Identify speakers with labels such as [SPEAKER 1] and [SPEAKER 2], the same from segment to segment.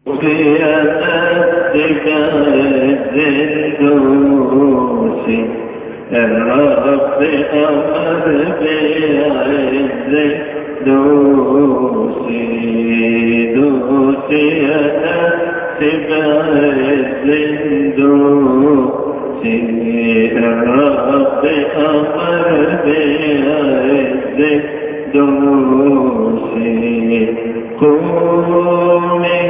[SPEAKER 1] في أسدك الزندوس الرب أمر بعز دوسي دوسي أسدك الزندوس الرب أمر بعز دوسي قومي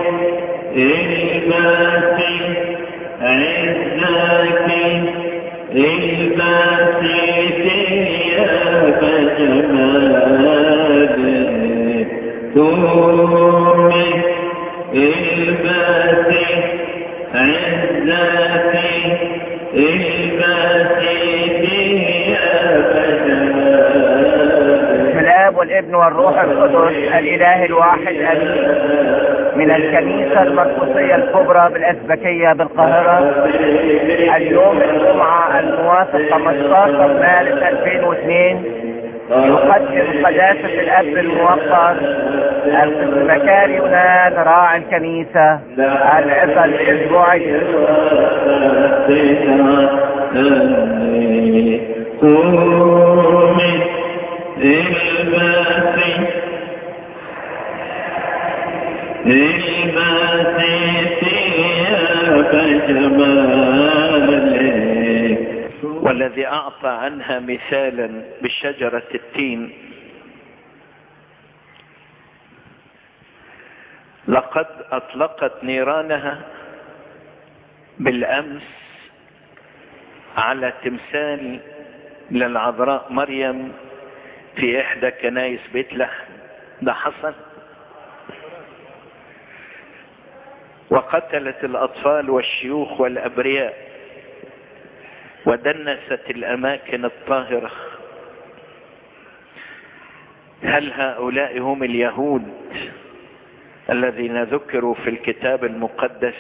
[SPEAKER 1] الباسي عزك الباسي ثياب جمال قومي الباسي عزك الباسي ثياب جمال
[SPEAKER 2] بسم الاب والابن والروح القدس الاله الواحد امين من الكنيسة المرقسية الكبرى بالأسبكية بالقاهرة اليوم الجمعة الموافق 15 مارس 2002 يقدم قداسة الأب الموقر البكاري يونان راعي الكنيسة العظة الأسبوعية
[SPEAKER 1] قومي الباسي الباسي ثياب جمالك
[SPEAKER 3] والذي أعطى عنها مثالا بشجرة التين لقد أطلقت نيرانها بالأمس على تمثال للعذراء مريم في إحدى كنايس بيت لحم ده حصل وقتلت الأطفال والشيوخ والأبرياء ودنست الأماكن الطاهرة هل هؤلاء هم اليهود الذين ذكروا في الكتاب المقدس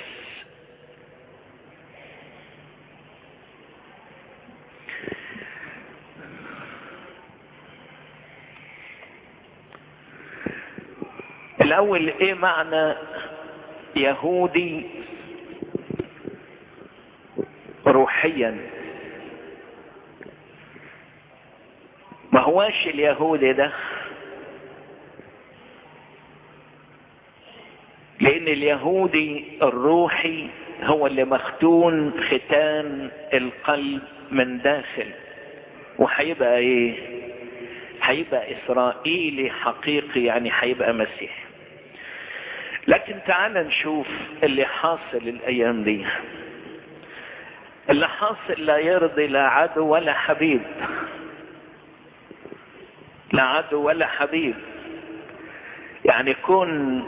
[SPEAKER 3] الأول إيه معنى يهودي روحيا ما هواش اليهودي ده لان اليهودي الروحي هو اللي مختون ختان القلب من داخل وهيبقى ايه هيبقى اسرائيلي حقيقي يعني هيبقى مسيحي لكن تعال نشوف اللي حاصل الايام دي اللي حاصل لا يرضي لا عدو ولا حبيب لا عدو ولا حبيب يعني كون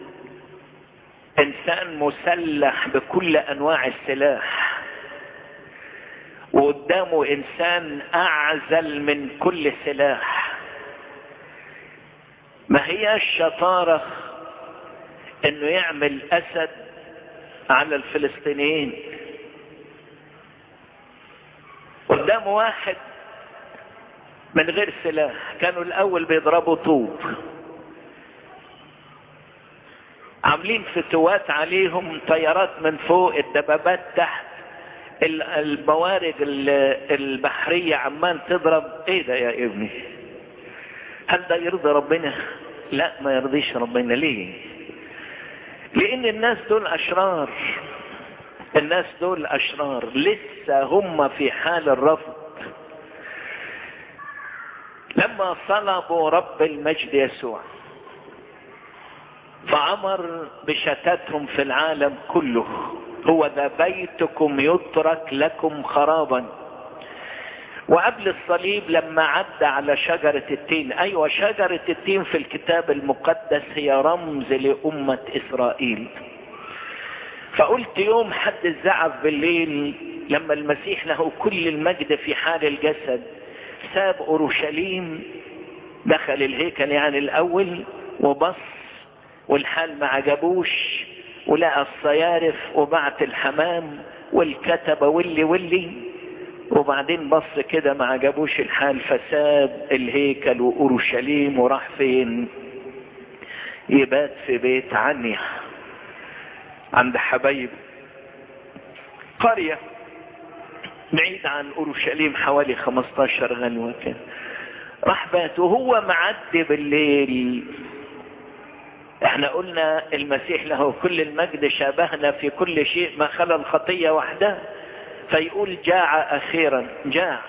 [SPEAKER 3] انسان مسلح بكل انواع السلاح وقدامه انسان اعزل من كل سلاح ما هي الشطاره انه يعمل اسد على الفلسطينيين قدامه واحد من غير سلاح كانوا الاول بيضربوا طوب عاملين فتوات عليهم طيارات من فوق الدبابات تحت البوارج البحرية عمال تضرب ايه ده يا ابني هل ده يرضي ربنا لا ما يرضيش ربنا ليه لان الناس دول اشرار الناس دول اشرار لسه هم في حال الرفض لما صلبوا رب المجد يسوع فامر بشتاتهم في العالم كله هو ذا بيتكم يترك لكم خرابا وقبل الصليب لما عدى على شجرة التين ايوه شجرة التين في الكتاب المقدس هي رمز لأمة اسرائيل فقلت يوم حد الزعف بالليل لما المسيح له كل المجد في حال الجسد ساب اورشليم دخل الهيكل يعني الاول وبص والحال ما عجبوش ولقى الصيارف وبعت الحمام والكتبة واللي واللي وبعدين بص كده ما عجبوش الحال فساب الهيكل واورشليم وراح فين يبات في بيت عنيا عند حبايب قرية بعيد عن اورشليم حوالي 15 غنوة كده راح بات وهو معدي بالليل احنا قلنا المسيح له كل المجد شابهنا في كل شيء ما خلا الخطية وحدها فيقول جاع اخيرا جاع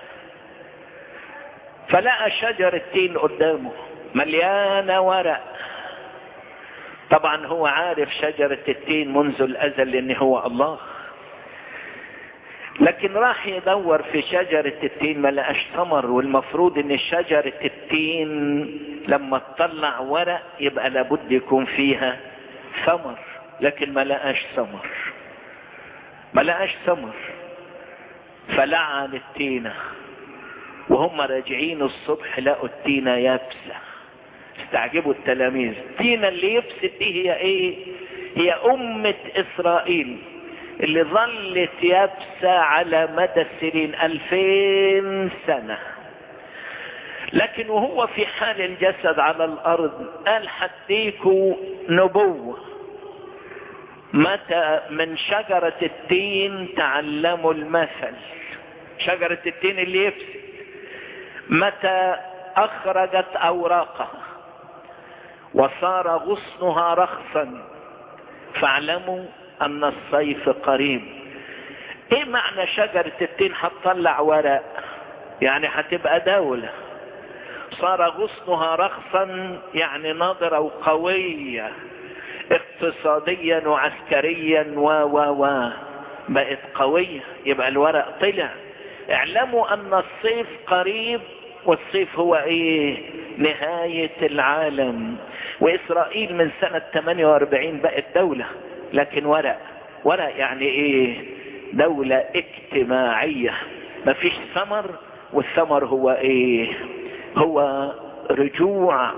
[SPEAKER 3] فلقى شجرة تين قدامه مليانة ورق طبعا هو عارف شجرة التين منذ الازل ان هو الله لكن راح يدور في شجرة التين ما لقاش ثمر والمفروض ان شجرة التين لما تطلع ورق يبقى لابد يكون فيها ثمر لكن ما لقاش ثمر ما لقاش ثمر فلعن التينة وهم راجعين الصبح لقوا التينة يابسة استعجبوا التلاميذ التينة اللي يبست دي هي ايه هي أمة إسرائيل اللي ظلت يابسة على مدى السنين ألفين سنة لكن وهو في حال الجسد على الأرض قال حديكوا نبوة متى من شجرة التين تعلموا المثل شجرة التين اللي يفسد متى أخرجت أوراقها وصار غصنها رخصا فاعلموا ان الصيف قريب ايه معنى شجرة التين هتطلع ورق يعني هتبقى دولة صار غصنها رخصا يعني ناظرة وقوية اقتصاديا وعسكريا و و و بقت قوية يبقى الورق طلع اعلموا ان الصيف قريب والصيف هو ايه نهاية العالم واسرائيل من سنة 48 بقت دولة لكن ورق ورق يعني ايه دولة اجتماعية مفيش ثمر والثمر هو ايه هو رجوع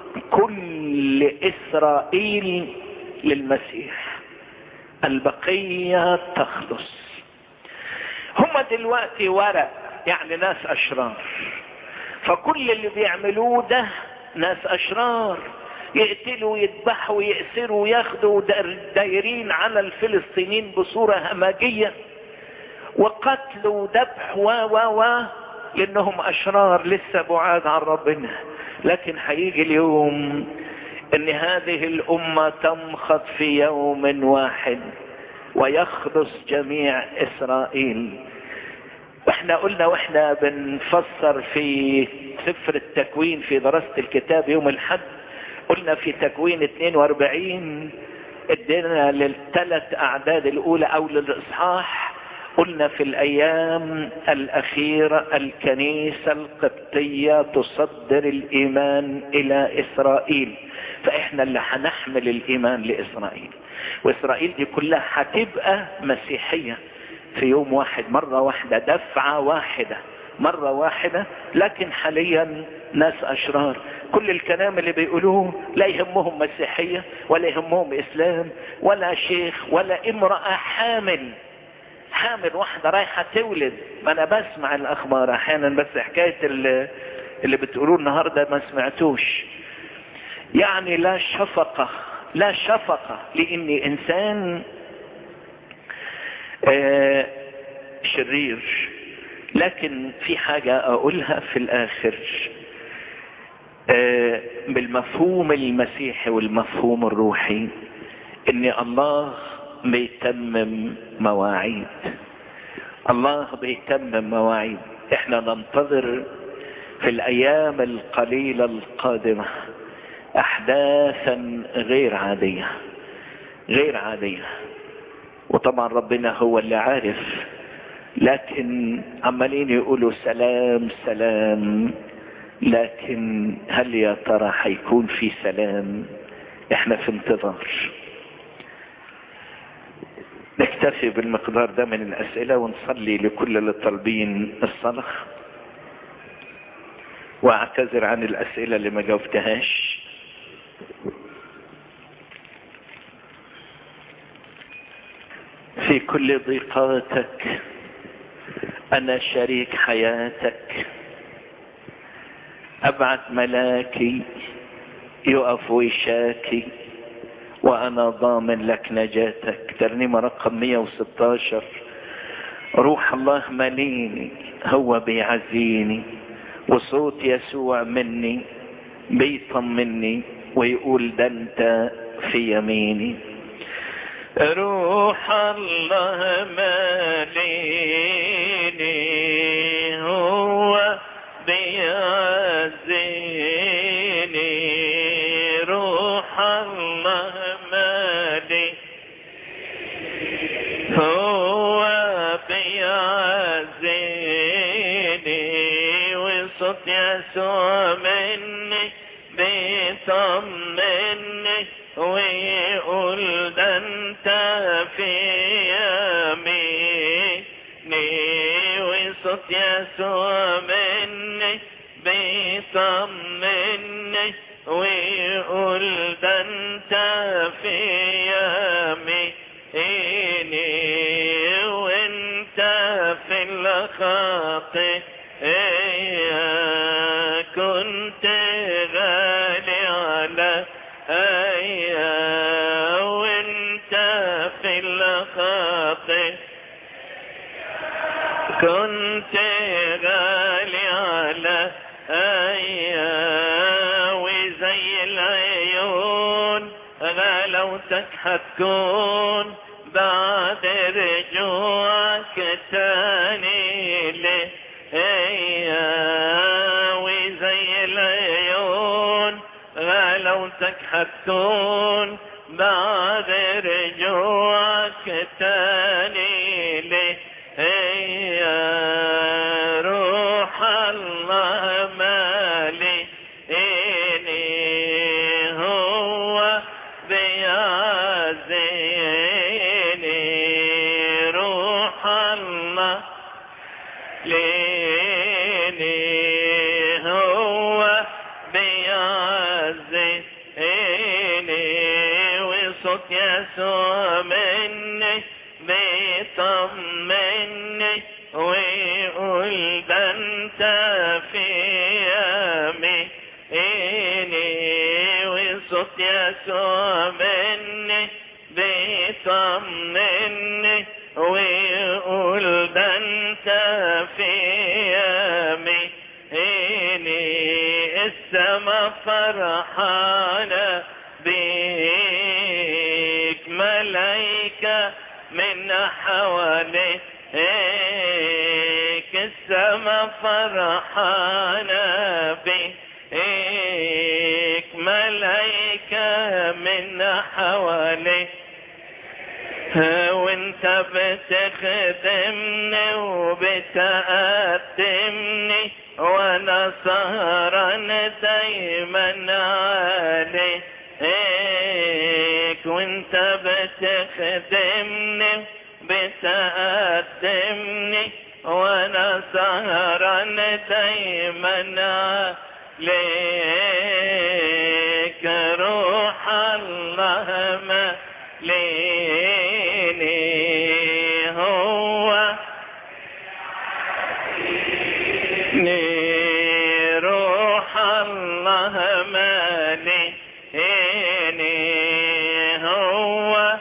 [SPEAKER 3] كل اسرائيل للمسيح البقية تخلص هم دلوقتي ورق يعني ناس اشرار فكل اللي بيعملوه ده ناس اشرار يقتلوا يذبحوا يأسروا ياخدوا دايرين على الفلسطينيين بصورة همجية وقتل وذبح و و و لانهم اشرار لسه بعاد عن ربنا لكن هيجي اليوم ان هذه الامة تمخض في يوم واحد ويخلص جميع اسرائيل واحنا قلنا واحنا بنفسر في سفر التكوين في دراسة الكتاب يوم الحد قلنا في تكوين 42 ادينا للثلاث اعداد الاولى او للاصحاح قلنا في الايام الاخيرة الكنيسة القبطية تصدر الايمان الى اسرائيل فاحنا اللي هنحمل الايمان لاسرائيل واسرائيل دي كلها هتبقى مسيحية في يوم واحد مرة واحدة دفعة واحدة مرة واحدة لكن حاليا ناس اشرار كل الكلام اللي بيقولوه لا يهمهم مسيحية ولا يهمهم اسلام ولا شيخ ولا امرأة حامل حامل واحدة رايحة تولد ما انا بسمع الاخبار احيانا بس حكاية اللي, اللي بتقولوه النهاردة ما سمعتوش يعني لا شفقة لا شفقة لاني انسان آه شرير لكن في حاجة اقولها في الاخر آه بالمفهوم المسيحي والمفهوم الروحي ان الله بيتمم مواعيد الله بيتمم مواعيد احنا ننتظر في الايام القليلة القادمة احداثا غير عادية غير عادية وطبعا ربنا هو اللي عارف لكن عمالين يقولوا سلام سلام لكن هل يا ترى هيكون في سلام احنا في انتظار نكتفي بالمقدار ده من الاسئلة ونصلي لكل اللي طالبين الصلاة واعتذر عن الاسئلة اللي ما جاوبتهاش في كل ضيقاتك انا شريك حياتك ابعث ملاكي يقف ويشاكي وانا ضامن لك نجاتك ترنيمة رقم 116 روح الله مليني هو بيعزيني وصوت يسوع مني بيطمني ويقول ده انت في يميني روح الله ماليني هو بيعزيني روح الله مالي هو بيعزيني وصوت يسوع مني بيطمني ويقول ده انت في يميني وصوت يسوع مني بيطمني ويقول ده انت في يميني وانت في الخاطئ كنت غالي على أيا وانت في الخاطئ كنت غالي على أيا وزي العيون غلوتك هتكون بعد رجوعك تاني ليه وزي العيون غلوتك هتكون بعد رجوعك تاني ليه روح الله مالي إني هو بيعزيني روح الله ليني هو بيعزيني وصوت يسوع مني بيطمني ويقول ده انت في يميني وصوت يسوع مني بيطمني ويقول ده انت في يميني السما فرحانة بيك ملايكة من حواليك السما فرحانة بيك ملايكة من حواليك وانت بتخدمني وبتقدمني وانا سهران دايما عليك وانت بتخدمني بتقدمني وانا سهران دايما عليك روح الله ما ليني هو ني روح الله مالي هو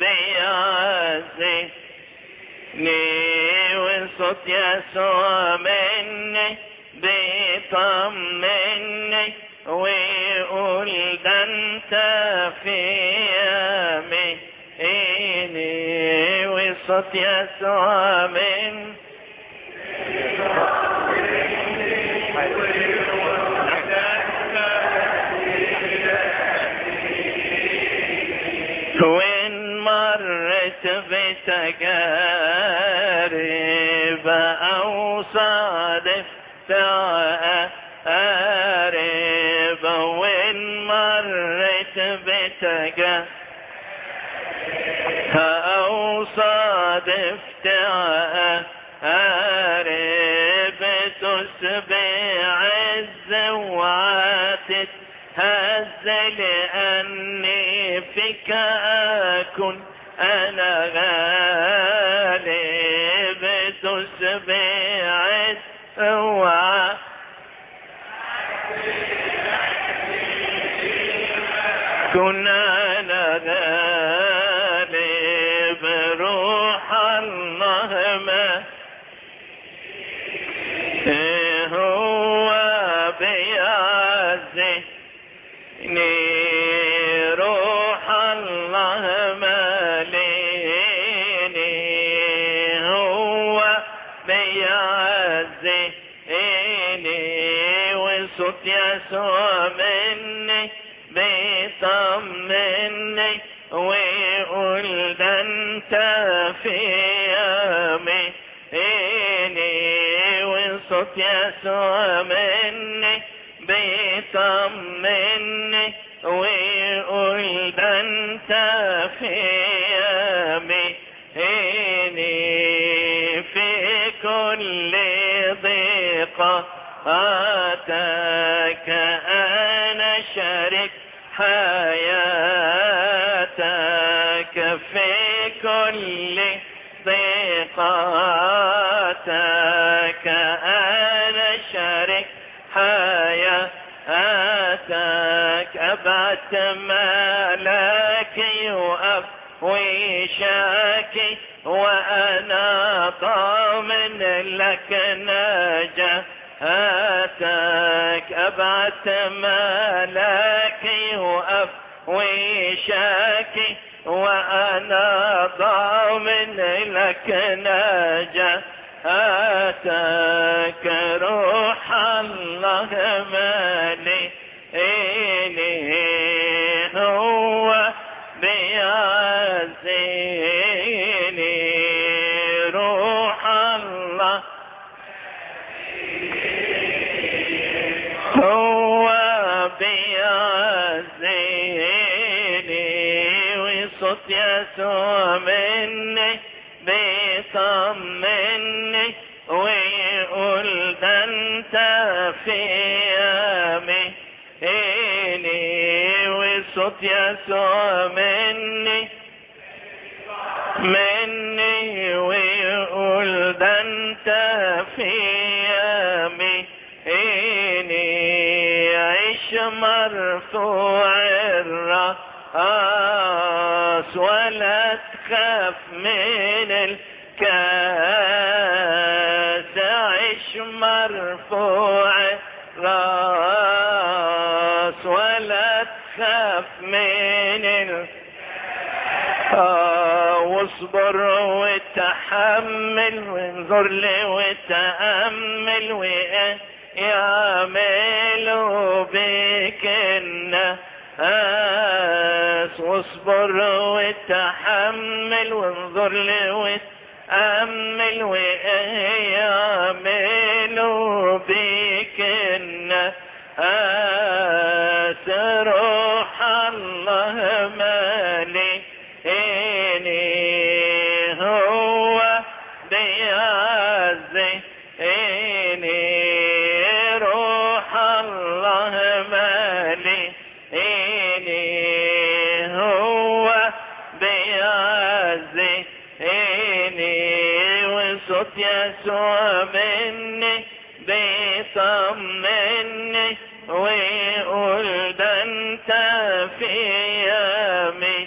[SPEAKER 3] بيعزي ني وصوت يسوع مني بيطمني ويقول ده انت في يميني وصوت يسوع من وين مرت بتجارب او صادف تعارب وين مرت بتجارب او صادف تعارب تسبع الزوات هز لأني فيك أكن أنا غالب تسبع الزوات كن أنا يسوع مني بيطمني ويقول ده انت في يميني وصوت يسوع مني بيطمني ويقول ده انت في يميني في كل ضيقة آتاك أنا شريك حياتك في كل ضيقاتك أنا شريك حياتك أبعت ملاكي يقف ويشاكي وأنا ضامن لك نجاتك أبعت ملاكي يقف ويشاكي وأنا ضامن لك نجاتك روح الله مالي إليه هو بيعزيني روح الله هو بيعزيني وصوت يسوع مني بيطمني ويقول ده انت في يميني وصوت يسوع مني مني ويقول ده انت في يميني عيش مرفوع الرأس ولا تخاف من الكاس عيش مرفوع الرأس ولا تخاف من الكاس آه واصبر وتحمل وانظر لي وتأمل ويعملوا بك الناس واصبر وتحمل وانظر لي وتأمل ويعملوا بك الناس روح الله مالي إني هو بيعزي إني روح الله مالي إني هو بيعزي إني وصوت يسوع مني بيطمني ويقول ده انت في يمي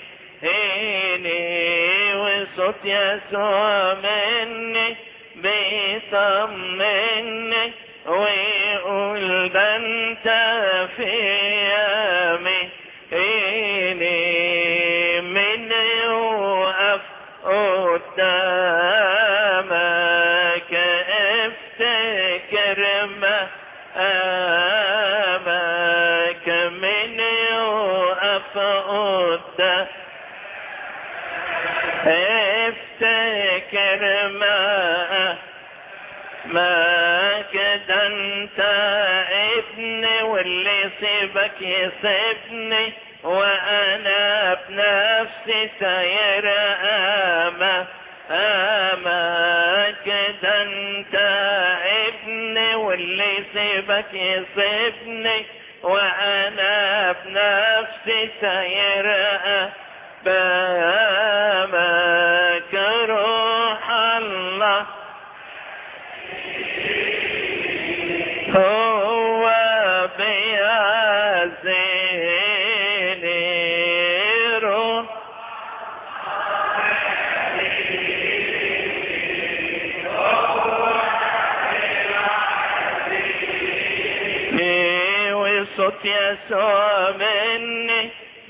[SPEAKER 3] إني وصوت يسوع مني بيطمني ويقول ده انت في يمي إني من يوقف قدامك افتكر ما أمامك من يوقف قدامك افتكر ما ما كده انت ابني واللي يصيبك يصيبني وانا بنفسي سير اما اما كده انت ابني واللي يصيبك يصيبني وانا بنفسي سير بامك روح الله هو بيعزيني روح وصوت يسوع مني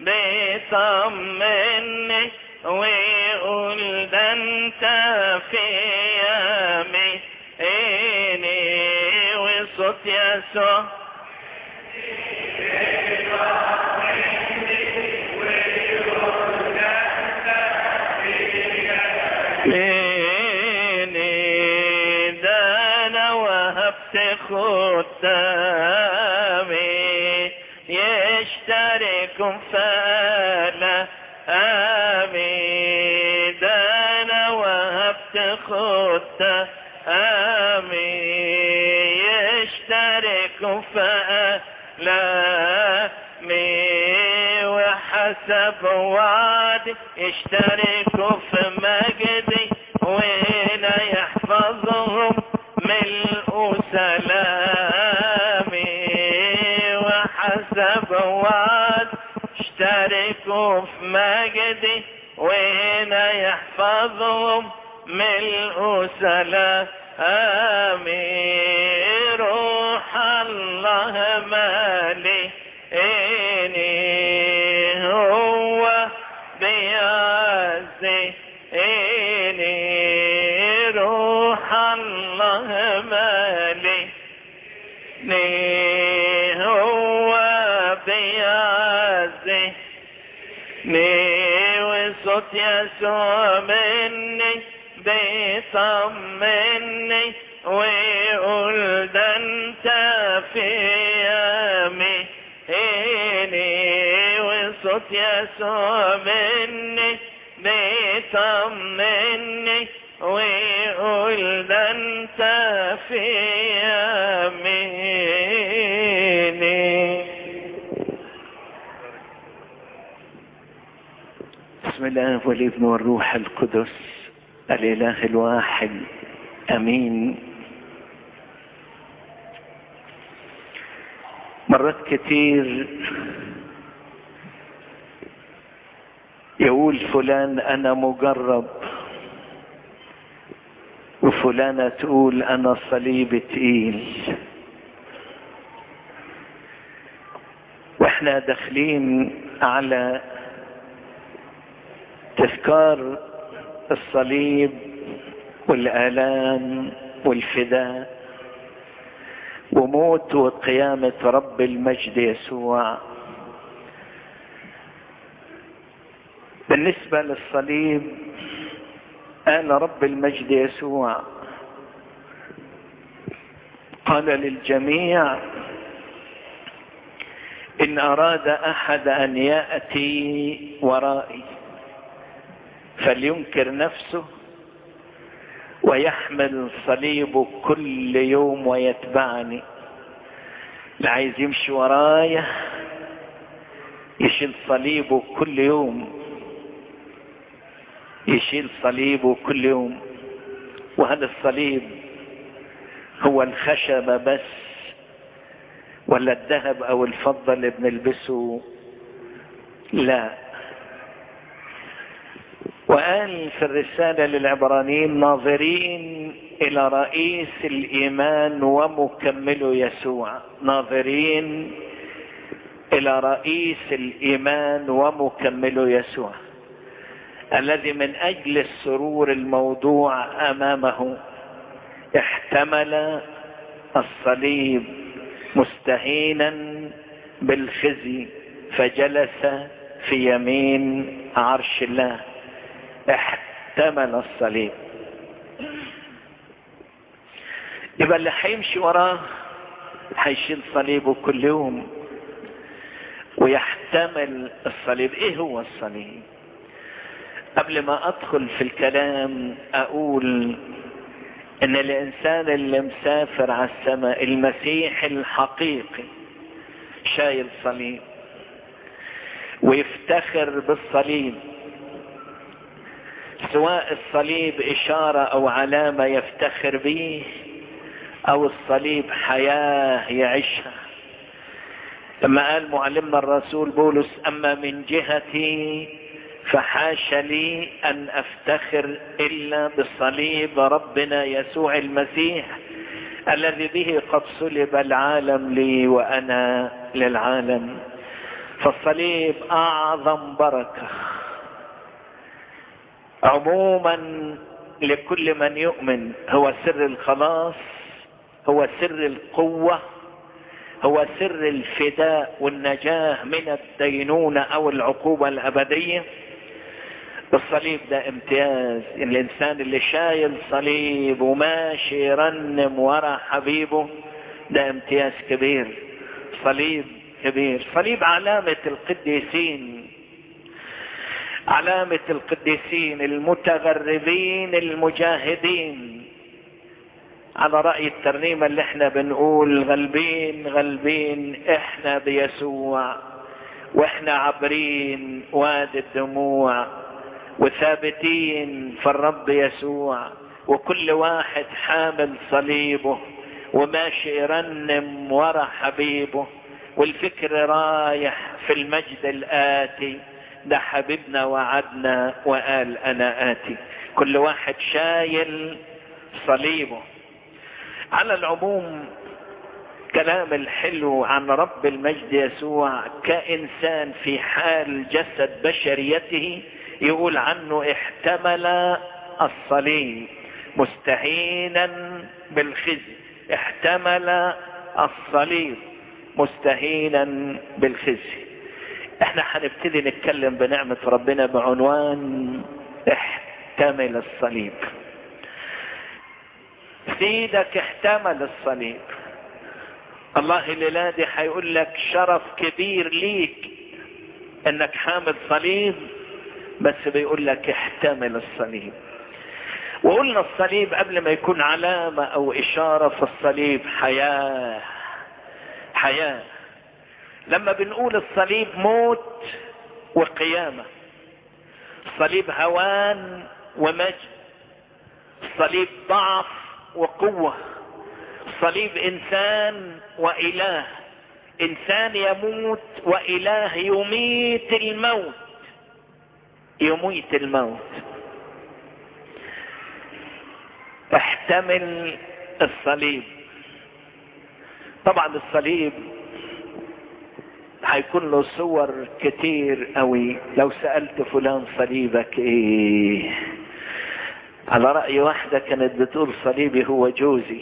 [SPEAKER 3] بيطمني ويقول ده انت في يميني وصوت يسوع خدامي يشترك فلا آمين ده أنا وهبت خدامي يشترك فلا وحسب وعد يشتركوا في مجدي وهنا يحفظهم ملء سلامي وحسب وعد اشتركوا في مجدي وهنا يحفظهم ملء سلامي روح الله مالي إني هو بيعزي إني روح الله مالي إني هو بيعزي إني وصوت يسوع مني بيطمني ويقول ده انت في يامي إني وصوت يسوع مني بيطمني ويقول ده انت في يميني بسم الله والابن والروح القدس الاله الواحد امين مرات كتير يقول فلان انا مجرب وفلانة تقول انا صليب تقيل واحنا داخلين على تذكار الصليب والآلام والفداء وموت وقيامة رب المجد يسوع بالنسبة للصليب قال رب المجد يسوع قال للجميع إن أراد أحد أن يأتي ورائي فلينكر نفسه ويحمل صليبه كل يوم ويتبعني اللي عايز يمشي ورايا يشيل صليبه كل يوم يشيل صليبه كل يوم وهذا الصليب هو الخشبة بس ولا الذهب او الفضة اللي بنلبسه لا وقال في الرسالة للعبرانيين ناظرين إلى رئيس الإيمان ومكمله يسوع ناظرين إلى رئيس الإيمان ومكمله يسوع الذي من أجل السرور الموضوع أمامه احتمل الصليب مستهينا بالخزي فجلس في يمين عرش الله احتمل الصليب يبقى اللي هيمشي وراه هيشيل صليبه كل يوم ويحتمل الصليب ايه هو الصليب قبل ما ادخل في الكلام اقول ان الانسان اللي مسافر على السماء المسيح الحقيقي شايل صليب ويفتخر بالصليب سواء الصليب اشارة او علامة يفتخر به او الصليب حياة يعيشها لما قال معلمنا الرسول بولس اما من جهتي فحاش لي ان افتخر الا بصليب ربنا يسوع المسيح الذي به قد صلب العالم لي وانا للعالم فالصليب اعظم بركه عموما لكل من يؤمن هو سر الخلاص هو سر القوه هو سر الفداء والنجاه من الدينونه او العقوبه الابديه الصليب ده امتياز الانسان اللي شايل صليب وماشي يرنم ورا حبيبه ده امتياز كبير صليب كبير صليب علامة القديسين علامة القديسين المتغربين المجاهدين على رأي الترنيمة اللي احنا بنقول غلبين غلبين احنا بيسوع واحنا عابرين وادي الدموع وثابتين في الرب يسوع وكل واحد حامل صليبه وماشي يرنم ورا حبيبه والفكر رايح في المجد الآتي ده حبيبنا وعدنا وقال أنا آتي كل واحد شايل صليبه على العموم كلام الحلو عن رب المجد يسوع كإنسان في حال جسد بشريته يقول عنه احتمل الصليب مستهينا بالخزي احتمل الصليب مستهينا بالخزي احنا هنبتدي نتكلم بنعمة ربنا بعنوان احتمل الصليب سيدك احتمل الصليب الله الليلة دي هيقول لك شرف كبير ليك انك حامل صليب بس بيقول لك احتمل الصليب وقلنا الصليب قبل ما يكون علامة او اشارة في الصليب حياة حياة لما بنقول الصليب موت وقيامة الصليب هوان ومجد الصليب ضعف وقوة الصليب انسان واله انسان يموت واله يميت الموت يميت الموت احتمل الصليب طبعا الصليب هيكون له صور كتير قوي لو سألت فلان صليبك ايه على رأي واحدة كانت بتقول صليبي هو جوزي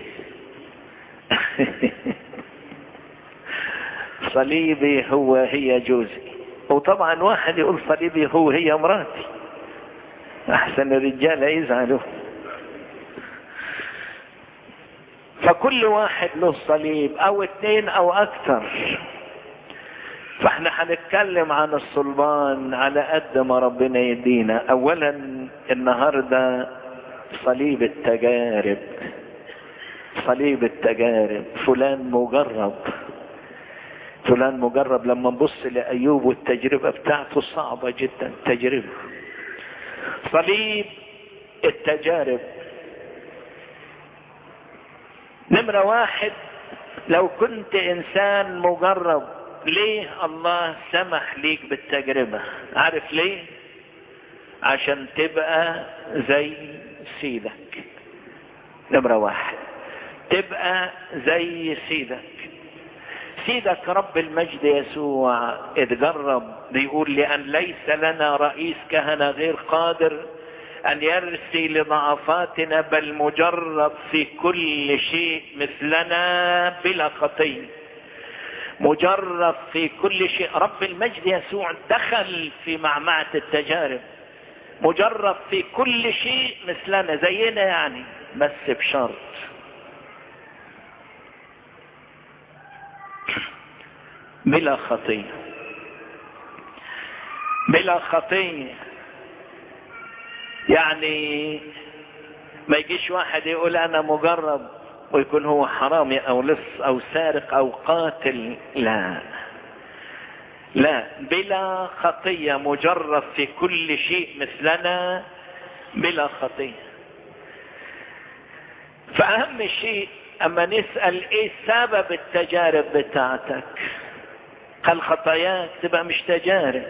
[SPEAKER 3] صليبي هو هي جوزي وطبعا واحد يقول صليبي هو هي مراتي احسن الرجال يزعلوا فكل واحد له صليب او اتنين او اكثر فاحنا هنتكلم عن الصلبان على قد ما ربنا يدينا اولا النهارده صليب التجارب صليب التجارب فلان مجرب فلان مجرب لما نبص لايوب والتجربه بتاعته صعبه جدا تجربه صليب التجارب نمرة واحد لو كنت انسان مجرب ليه الله سمح ليك بالتجربة عارف ليه عشان تبقى زي سيدك نمرة واحد تبقى زي سيدك سيدك رب المجد يسوع اتجرب بيقول لأن ليس لنا رئيس كهنة غير قادر أن يرسي لضعفاتنا بل مجرب في كل شيء مثلنا بلا خطيه مجرب في كل شيء رب المجد يسوع دخل في معمعة التجارب مجرب في كل شيء مثلنا زينا يعني بس بشرط بلا خطية بلا خطية يعني ما يجيش واحد يقول انا مجرب ويكون هو حرامي او لص او سارق او قاتل لا لا بلا خطية مجرب في كل شيء مثلنا بلا خطية فأهم شيء أما نسأل إيه سبب التجارب بتاعتك هل خطاياك تبقى مش تجارب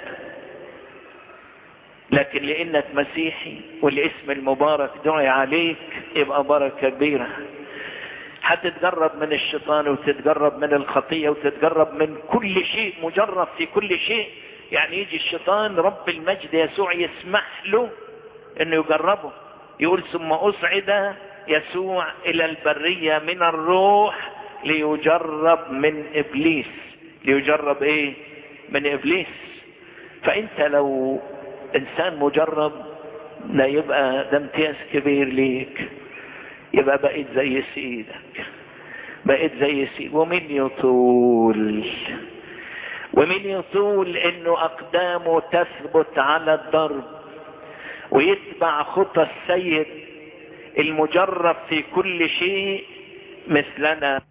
[SPEAKER 3] لكن لأنك مسيحي والاسم المبارك دعي عليك يبقى بركة كبيرة هتتجرب من الشيطان وتتجرب من الخطية وتتجرب من كل شيء مجرب في كل شيء يعني يجي الشيطان رب المجد يسوع يسمح له انه يجربه يقول ثم اصعد يسوع الى البرية من الروح ليجرب من ابليس ليجرب ايه من ابليس فانت لو انسان مجرب لا يبقى ده امتياز كبير ليك يبقى بقيت زي سيدك بقيت زي سيد ومين يطول ومين يطول انه اقدامه تثبت على الضرب ويتبع خطى السيد المجرب في كل شيء مثلنا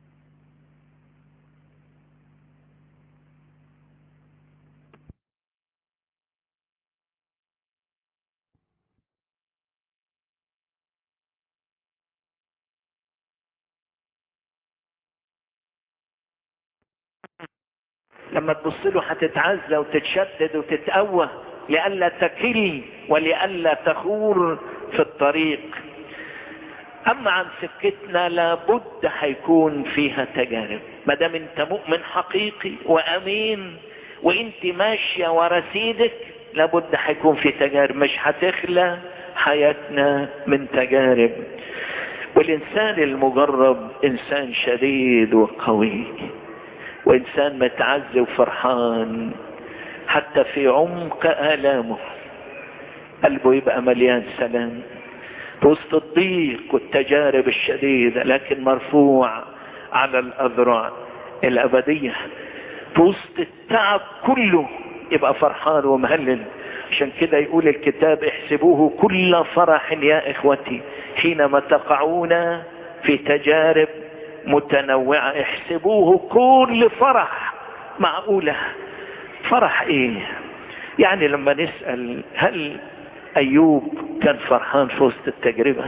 [SPEAKER 3] لما تبص له هتتعزى وتتشدد وتتقوى لئلا تكل ولئلا تخور في الطريق اما عن سكتنا لابد هيكون فيها تجارب ما دام انت مؤمن حقيقي وامين وانت ماشيه ورا سيدك لابد هيكون في تجارب مش هتخلى حياتنا من تجارب والانسان المجرب انسان شديد وقوي وانسان متعزي وفرحان حتى في عمق الامه قلبه يبقى مليان سلام في وسط الضيق والتجارب الشديدة لكن مرفوع على الأذرع الأبدية في وسط التعب كله يبقى فرحان ومهلل عشان كده يقول الكتاب احسبوه كل فرح يا إخوتي حينما تقعون في تجارب متنوعة احسبوه كل فرح معقولة فرح ايه يعني لما نسأل هل ايوب كان فرحان في وسط التجربة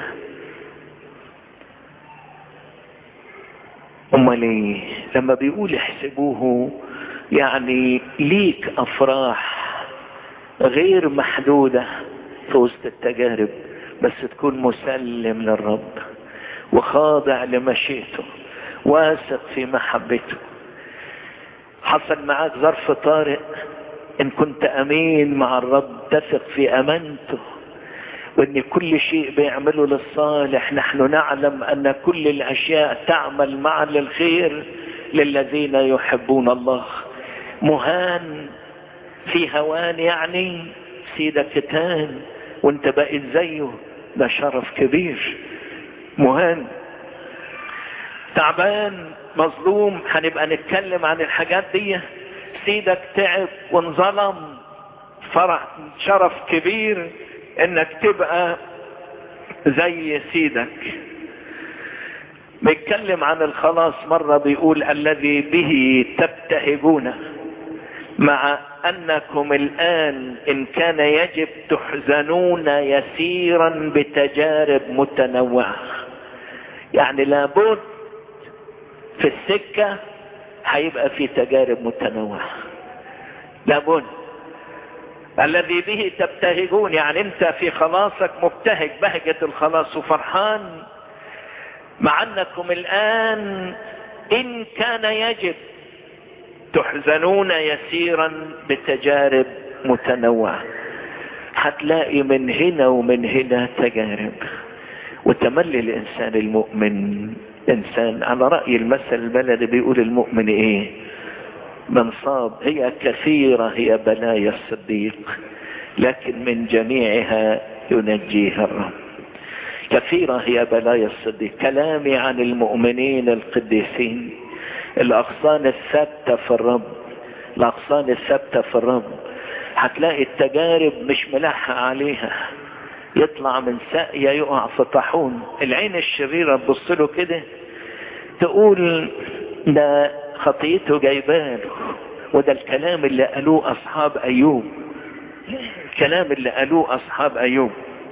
[SPEAKER 3] امال ايه لما بيقول احسبوه يعني ليك افراح غير محدودة في وسط التجارب بس تكون مسلم للرب وخاضع لمشيئته واثق في محبته حصل معاك ظرف طارئ ان كنت امين مع الرب تثق في امانته وان كل شيء بيعمله للصالح نحن نعلم ان كل الاشياء تعمل معا للخير للذين يحبون الله مهان في هوان يعني سيدك كتان وانت بقيت زيه ده شرف كبير مهان تعبان مظلوم هنبقى نتكلم عن الحاجات دي سيدك تعب وانظلم فرح شرف كبير انك تبقى زي سيدك بيتكلم عن الخلاص مرة بيقول الذي به تبتهجون مع انكم الان ان كان يجب تحزنون يسيرا بتجارب متنوعة يعني لابد في السكة هيبقى في تجارب متنوعة لابد الذي به تبتهجون يعني انت في خلاصك مبتهج بهجة الخلاص وفرحان مع انكم الان ان كان يجب تحزنون يسيرا بتجارب متنوعة هتلاقي من هنا ومن هنا تجارب وتملي الانسان المؤمن انسان على رأي المثل البلدي بيقول المؤمن ايه من صاب هي كثيرة هي بلايا الصديق لكن من جميعها ينجيها الرب كثيرة هي بلايا الصديق كلامي عن المؤمنين القديسين الأغصان الثابتة في الرب الأغصان الثابتة في الرب هتلاقي التجارب مش ملحق عليها يطلع من ساقية يقع في طاحون العين الشريرة تبص له كده تقول ده خطيته جايباله وده الكلام اللي قالوه أصحاب أيوب الكلام اللي قالوه أصحاب أيوب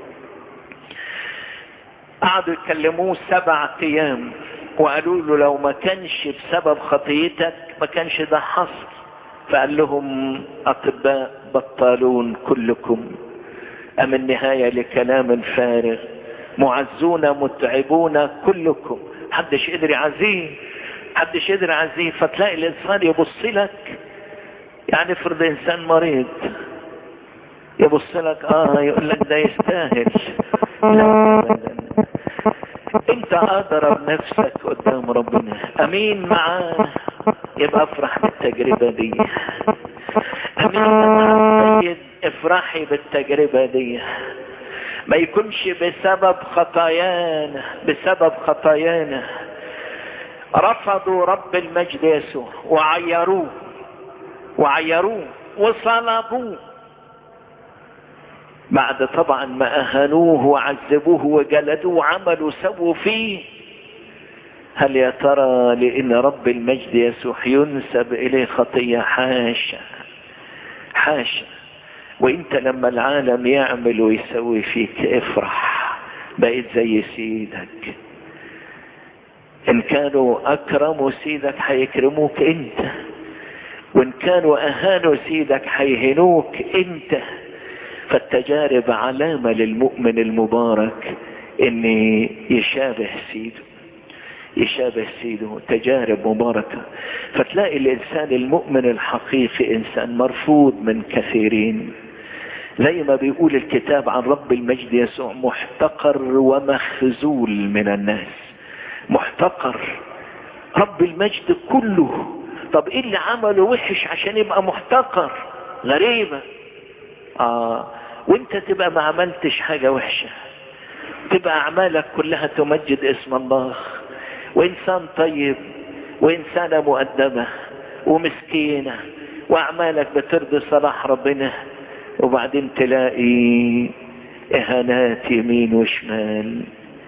[SPEAKER 3] قعدوا يكلموه سبع أيام وقالوا له لو ما كانش بسبب خطيتك ما كانش ده حصل فقال لهم أطباء بطالون كلكم أم النهاية لكلام فارغ معزون متعبون كلكم حدش قدر يعزيه حدش قدر يعزيه فتلاقي الإنسان يبص لك يعني افرض إنسان مريض يبص لك اه يقول لك ده يستاهل لا أبدا انت اضرب نفسك قدام ربنا امين معاه يبقى افرح بالتجربة دي امين مع السيد افرحي بالتجربة دي ما يكونش بسبب خطايانا بسبب خطايانا رفضوا رب المجد يسوع وعيروه وعيروه وصلبوه بعد طبعا ما اهانوه وعذبوه وجلدوه وعملوا سووا فيه هل يا ترى لان رب المجد يسوع ينسب اليه خطيه حاشا حاشا وانت لما العالم يعمل ويسوي فيك افرح بقيت زي سيدك ان كانوا اكرموا سيدك هيكرموك انت وان كانوا اهانوا سيدك هيهنوك انت فالتجارب علامة للمؤمن المبارك ان يشابه سيده يشابه سيده تجارب مباركة فتلاقي الانسان المؤمن الحقيقي انسان مرفوض من كثيرين زي ما بيقول الكتاب عن رب المجد يسوع محتقر ومخزول من الناس محتقر رب المجد كله طب ايه اللي عمله وحش عشان يبقى محتقر غريبة اه وانت تبقى ما عملتش حاجة وحشة تبقى اعمالك كلها تمجد اسم الله وانسان طيب وانسانة مؤدبة ومسكينة واعمالك بترضي صلاح ربنا وبعدين تلاقي اهانات يمين وشمال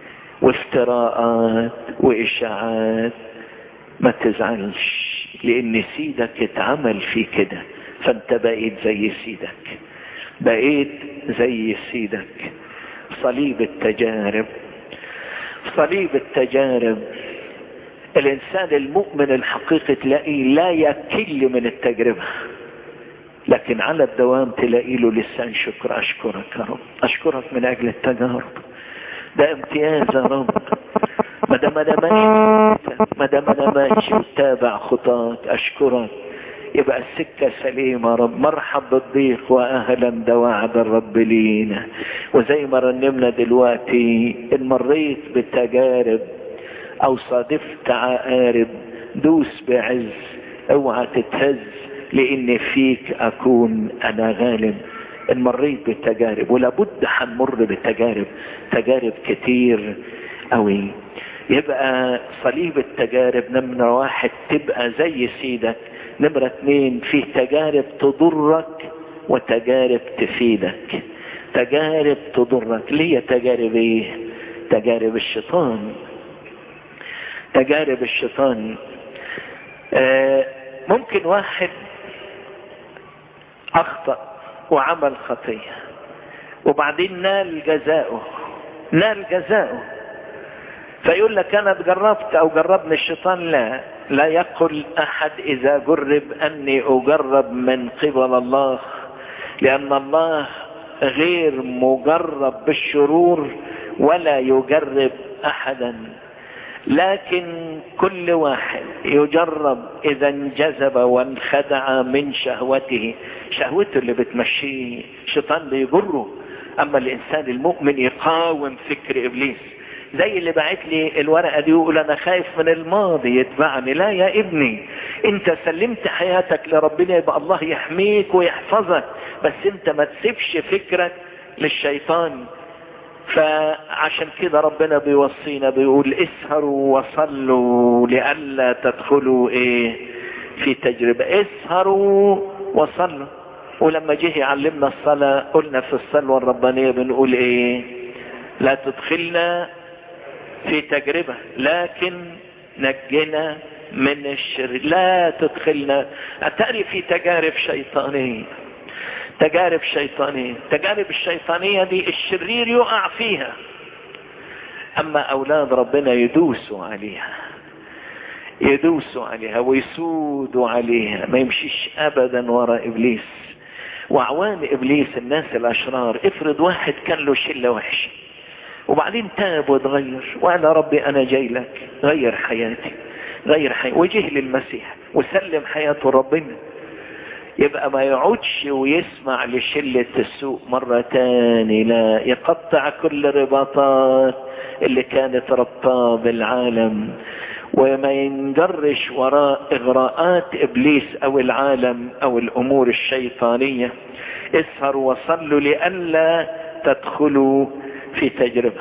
[SPEAKER 3] وافتراءات واشاعات ما تزعلش لان سيدك اتعمل في كده فانت بقيت زي سيدك بقيت زي سيدك صليب التجارب صليب التجارب الانسان المؤمن الحقيقي تلاقيه لا يكل من التجربة لكن على الدوام تلاقي له لسان شكر اشكرك يا رب اشكرك من اجل التجارب ده امتياز يا رب ما دام انا ماشي ما دام انا ماشي وتابع خطاك اشكرك يبقى السكة سليمة يا رب مرحب بالضيق واهلا ده وعد الرب لينا وزي ما رنمنا دلوقتي ان مريت بالتجارب او صادفت عقارب دوس بعز اوعى تتهز لان فيك اكون انا غالب ان مريت بالتجارب ولابد هنمر بالتجارب تجارب كتير قوي يبقى صليب التجارب نمرة واحد تبقى زي سيدك نمرة اتنين فيه تجارب تضرك وتجارب تفيدك تجارب تضرك ليه تجارب ايه تجارب الشيطان تجارب الشيطان آه ممكن واحد اخطأ وعمل خطية وبعدين نال جزاؤه نال جزاؤه فيقول لك انا جربت او جربني الشيطان لا لا يقل احد اذا جرب اني اجرب من قبل الله لان الله غير مجرب بالشرور ولا يجرب احدا لكن كل واحد يجرب اذا انجذب وانخدع من شهوته شهوته اللي بتمشيه شيطان بيجره اما الانسان المؤمن يقاوم فكر ابليس زي اللي بعت لي الورقه دي يقول انا خايف من الماضي يتبعني لا يا ابني انت سلمت حياتك لربنا يبقى الله يحميك ويحفظك بس انت ما تسيبش فكرك للشيطان فعشان كده ربنا بيوصينا بيقول اسهروا وصلوا لئلا تدخلوا ايه في تجربة اسهروا وصلوا ولما جه يعلمنا الصلاة قلنا في الصلوة الربانية بنقول ايه لا تدخلنا في تجربة لكن نجنا من الشر لا تدخلنا أتاري في تجارب شيطانية تجارب شيطانية تجارب الشيطانية دي الشرير يقع فيها أما أولاد ربنا يدوسوا عليها يدوسوا عليها ويسودوا عليها ما يمشيش أبدا وراء إبليس وأعوان إبليس الناس الأشرار افرض واحد كان له شلة وحشة وبعدين تاب وتغير وقال يا ربي أنا جاي لك غير حياتي غير حياتي وجه للمسيح وسلم حياته ربنا يبقى ما يقعدش ويسمع لشلة السوء مرة تاني لا يقطع كل رباطات اللي كانت ربطاه بالعالم وما ينجرش وراء اغراءات ابليس او العالم او الامور الشيطانية اسهروا وصلوا لئلا تدخلوا في تجربة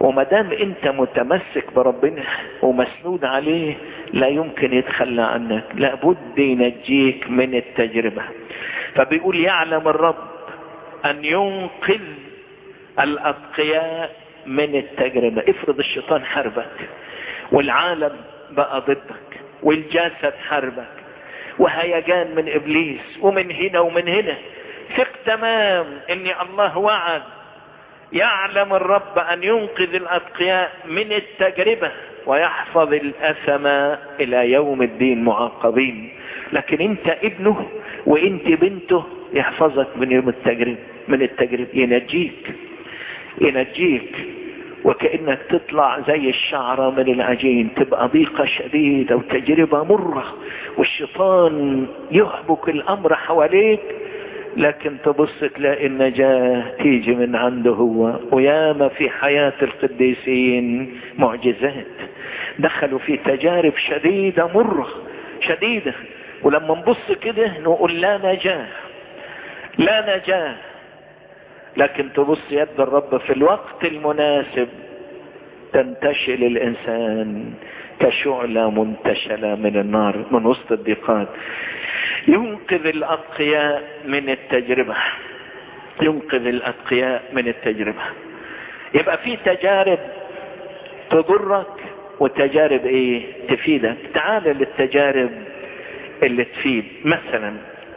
[SPEAKER 3] وما دام انت متمسك بربنا ومسنود عليه لا يمكن يتخلى عنك لابد ينجيك من التجربة فبيقول يعلم الرب ان ينقذ الاتقياء من التجربة افرض الشيطان حربك والعالم بقى ضدك والجسد حربك وهيجان من ابليس ومن هنا ومن هنا ثق تمام ان الله وعد يعلم الرب ان ينقذ الاتقياء من التجربة ويحفظ الاثم الى يوم الدين معاقبين لكن انت ابنه وانت بنته يحفظك من يوم التجربة من التجربة ينجيك ينجيك وكأنك تطلع زي الشعرة من العجين تبقى ضيقة شديدة وتجربة مرة والشيطان يحبك الأمر حواليك لكن تبص تلاقي النجاة تيجي من عنده هو وياما في حياة القديسين معجزات دخلوا في تجارب شديدة مرة شديدة ولما نبص كده نقول لا نجاة لا نجاة لكن تبص يد الرب في الوقت المناسب تنتشل الانسان كشعلة منتشلة من النار من وسط الضيقات ينقذ الاتقياء من التجربة ينقذ الاتقياء من التجربة يبقى في تجارب تضرك وتجارب ايه تفيدك تعال للتجارب اللي تفيد مثلا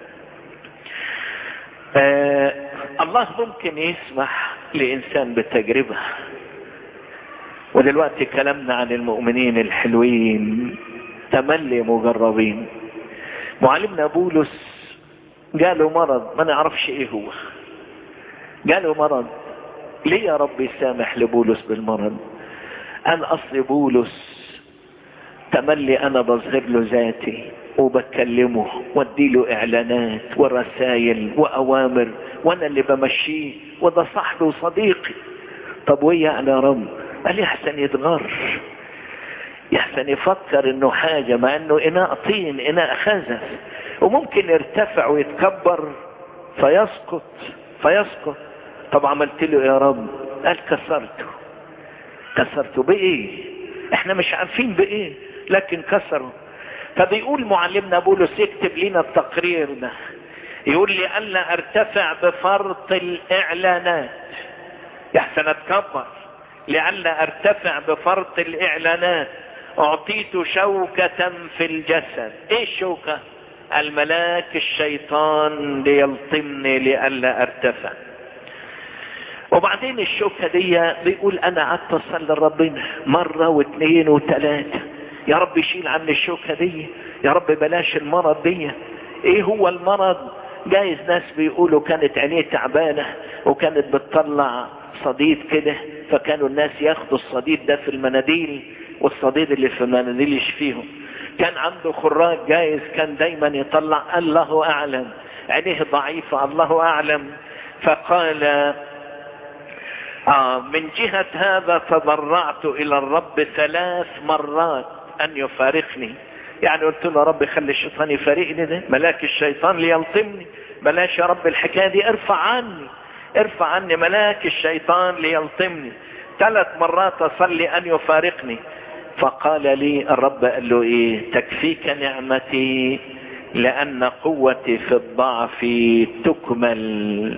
[SPEAKER 3] آه الله ممكن يسمح لإنسان بتجربة ودلوقتي كلامنا عن المؤمنين الحلوين تملي مجربين معلمنا بولس جاله مرض ما نعرفش ايه هو جاله مرض ليه يا رب يسامح لبولس بالمرض قال اصل بولس تملي انا بظهر له ذاتي وبكلمه واديله اعلانات ورسائل واوامر وانا اللي بمشيه وده صاحبي وصديقي طب ويا يعني يا رب قال يحسن يتغر يحسن يفكر انه حاجة مع انه اناء طين اناء خزف وممكن يرتفع ويتكبر فيسقط فيسقط طب عملت له يا رب قال كسرته كسرته بايه احنا مش عارفين بايه لكن كسره فبيقول معلمنا بولس يكتب لنا التقرير ده يقول لي ألا ارتفع بفرط الاعلانات يحسن اتكبر لئلا ارتفع بفرط الاعلانات اعطيت شوكة في الجسد ايه الشوكة الملاك الشيطان ليلطمني لئلا ارتفع وبعدين الشوكة دي بيقول انا قعدت اصلي لربنا مرة واثنين وثلاثة يا رب شيل عني الشوكة دي يا رب بلاش المرض دي ايه هو المرض جايز ناس بيقولوا كانت عينيه تعبانة وكانت بتطلع صديد كده فكانوا الناس ياخدوا الصديد ده في المناديل والصديد اللي في المناديل يشفيهم كان عنده خراج جايز كان دايما يطلع الله اعلم عينيه ضعيفة الله اعلم فقال آه من جهة هذا تضرعت الى الرب ثلاث مرات ان يفارقني يعني قلت له يا رب خلي الشيطان يفارقني ده ملاك الشيطان ليلطمني بلاش يا رب الحكايه دي ارفع عني ارفع عني ملاك الشيطان ليلطمني ثلاث مرات اصلي ان يفارقني فقال لي الرب قال له ايه تكفيك نعمتي لان قوتي في الضعف تكمل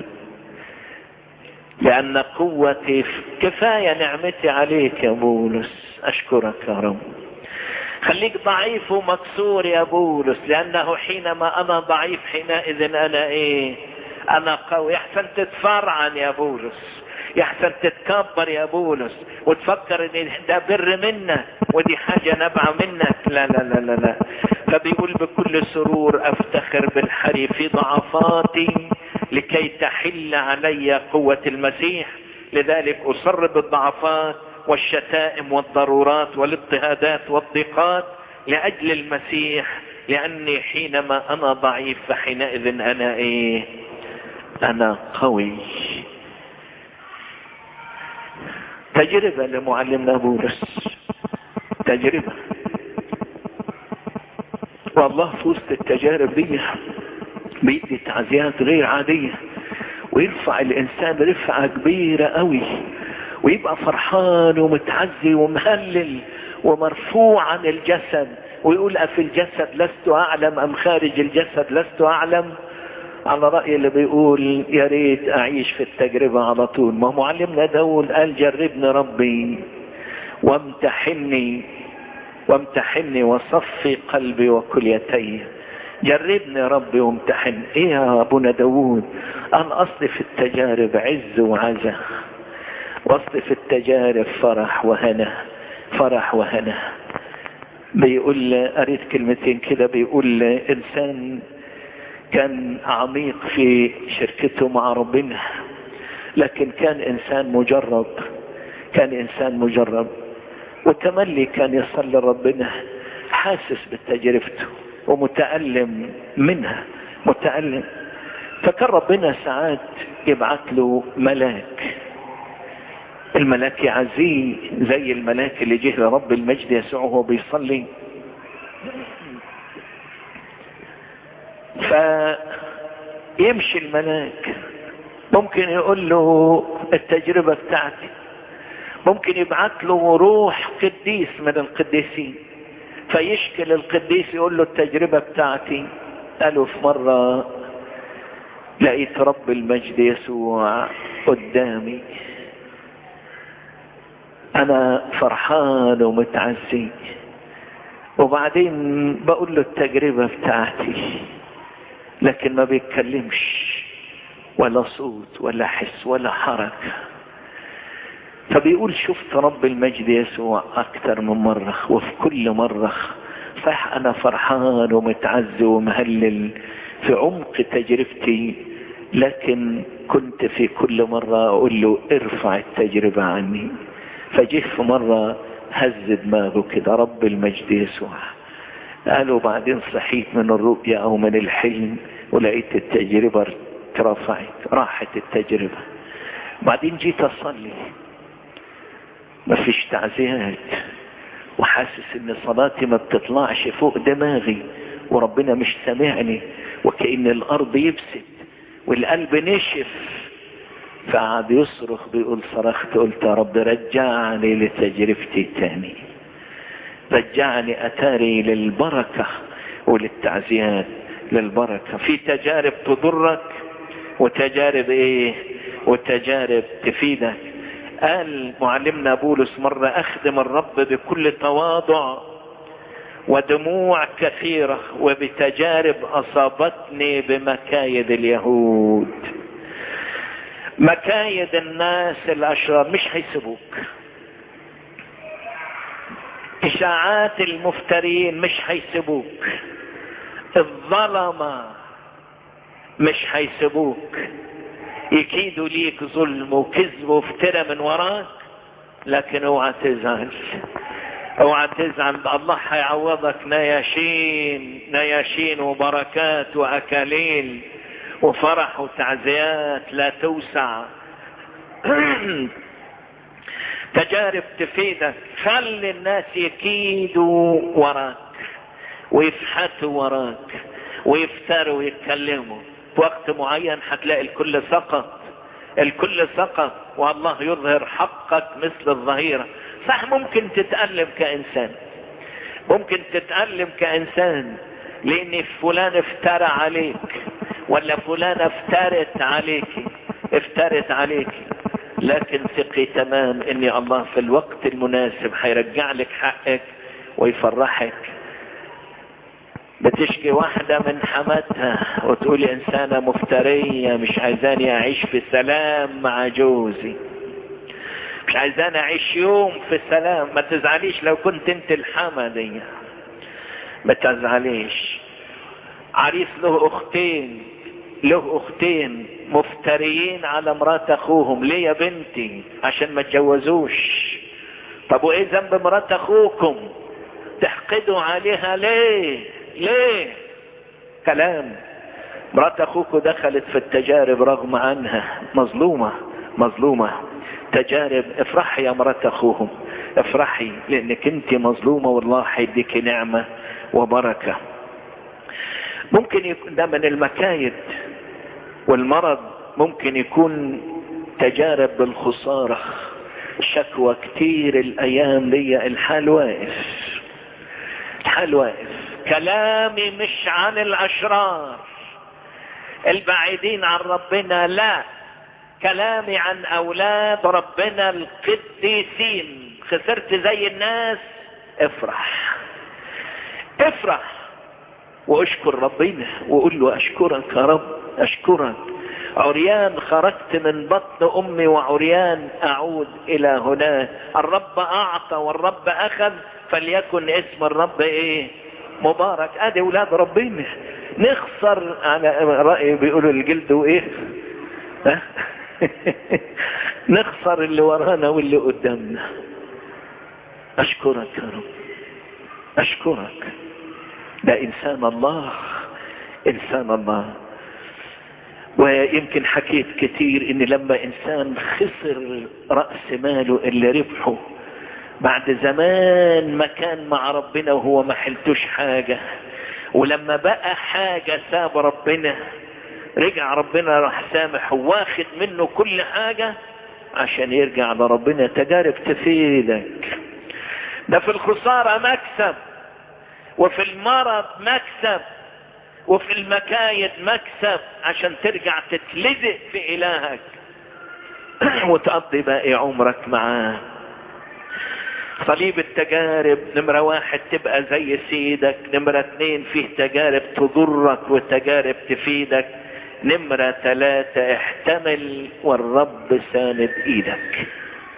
[SPEAKER 3] لان قوتي في... كفايه نعمتي عليك يا بولس اشكرك يا رب خليك ضعيف ومكسور يا بولس لانه حينما انا ضعيف حينئذ انا ايه انا قوي يحسن تتفرعن يا بولس يحسن تتكبر يا بولس وتفكر ان ده بر منك ودي حاجة نبعة منك لا لا لا لا لا فبيقول بكل سرور افتخر بالحري في ضعفاتي لكي تحل علي قوة المسيح لذلك اصر بالضعفات والشتائم والضرورات والاضطهادات والضيقات لاجل المسيح لاني حينما انا ضعيف فحينئذ انا ايه انا قوي تجربة لمعلمنا بولس تجربة والله في وسط التجارب دي بيدي تعزيات غير عادية ويرفع الانسان رفعة كبيرة قوي ويبقى فرحان ومتعزي ومهلل ومرفوع عن الجسد ويقول أفي الجسد لست أعلم أم خارج الجسد لست أعلم على رأي اللي بيقول يا ريت أعيش في التجربة على طول ما معلمنا داود قال جربني ربي وامتحني وامتحني وصفي قلبي وكليتي جربني ربي وامتحن ايه يا ابونا داود قال اصلي في التجارب عز وعزة واصلي في التجارب فرح وهنا فرح وهنا بيقول قريت كلمتين كده بيقول انسان كان عميق في شركته مع ربنا لكن كان انسان مجرب كان انسان مجرب وتملي كان يصلي ربنا حاسس بتجربته ومتألم منها متألم فكان ربنا ساعات يبعث له ملاك الملاك يعزيه زي الملاك اللي جه لرب المجد يسوع وهو بيصلي فيمشي الملاك ممكن يقول له التجربة بتاعتي ممكن يبعث له روح قديس من القديسين فيشكل القديس يقول له التجربة بتاعتي قالوا في مرة لقيت رب المجد يسوع قدامي انا فرحان ومتعزي وبعدين بقول له التجربة بتاعتي لكن ما بيتكلمش ولا صوت ولا حس ولا حركة فبيقول شفت رب المجد يسوع اكتر من مرة وفي كل مرة صح انا فرحان ومتعز ومهلل في عمق تجربتي لكن كنت في كل مرة اقول له ارفع التجربة عني فجه في مرة هز دماغه كده رب المجد يسوع قالوا بعدين صحيت من الرؤيا او من الحلم ولقيت التجربة اترفعت راحت التجربة بعدين جيت اصلي مفيش تعزيات وحاسس ان صلاتي ما بتطلعش فوق دماغي وربنا مش سامعني وكأن الارض يبست والقلب نشف فقعد يصرخ بيقول صرخت قلت يا رب رجعني لتجربتي تاني رجعني اتاري للبركة وللتعزيات للبركة في تجارب تضرك وتجارب ايه وتجارب تفيدك قال معلمنا بولس مرة اخدم الرب بكل تواضع ودموع كثيرة وبتجارب اصابتني بمكايد اليهود مكايد الناس الاشرار مش هيسيبوك اشاعات المفترين مش هيسيبوك الظلمة مش هيسيبوك يكيدوا ليك ظلم وكذب وافترى من وراك لكن اوعى تزعل اوعى تزعل الله هيعوضك نياشين نياشين وبركات واكاليل وفرح وتعزيات لا توسع تجارب تفيدك خلي الناس يكيدوا وراك ويفحتوا وراك ويفتروا ويتكلموا في وقت معين هتلاقي الكل سقط الكل سقط والله يظهر حقك مثل الظهيرة صح ممكن تتألم كإنسان ممكن تتألم كإنسان لأن فلان افترى عليك ولا فلان افترت عليك افترت عليك لكن ثقي تمام ان الله في الوقت المناسب هيرجع لك حقك ويفرحك بتشكي واحدة من حماتها وتقولي انسانة مفترية مش عايزاني اعيش في سلام مع جوزي مش عايزاني اعيش يوم في سلام ما تزعليش لو كنت انت الحما دي ما تزعليش عريس له اختين له اختين مفتريين على مرات اخوهم ليه يا بنتي عشان ما تجوزوش طب وايه ذنب مرات اخوكم تحقدوا عليها ليه ليه كلام مرات اخوكم دخلت في التجارب رغم عنها مظلومة مظلومة تجارب افرحي يا مرات اخوهم افرحي لانك انت مظلومة والله هيديك نعمة وبركة ممكن يكون ده من المكايد والمرض ممكن يكون تجارب بالخسارة شكوى كتير الايام دي الحال واقف الحال واقف كلامي مش عن الاشرار البعيدين عن ربنا لا كلامي عن اولاد ربنا القديسين خسرت زي الناس افرح افرح واشكر ربنا وقول له اشكرك يا رب اشكرك عريان خرجت من بطن امي وعريان اعود الى هناك الرب اعطى والرب اخذ فليكن اسم الرب ايه مبارك ادي اولاد ربنا نخسر على رأي بيقولوا الجلد وايه ها؟ نخسر اللي ورانا واللي قدامنا اشكرك يا رب اشكرك ده انسان الله انسان الله ويمكن حكيت كتير ان لما انسان خسر رأس ماله اللي ربحه بعد زمان ما كان مع ربنا وهو ما حلتوش حاجة ولما بقى حاجة ساب ربنا رجع ربنا راح سامح واخد منه كل حاجة عشان يرجع لربنا تجارب تفيدك ده في الخسارة مكسب وفي المرض مكسب وفي المكايد مكسب عشان ترجع تتلزق في إلهك وتقضي باقي عمرك معاه صليب التجارب نمرة واحد تبقى زي سيدك نمرة اتنين فيه تجارب تضرك وتجارب تفيدك نمرة ثلاثة احتمل والرب ساند ايدك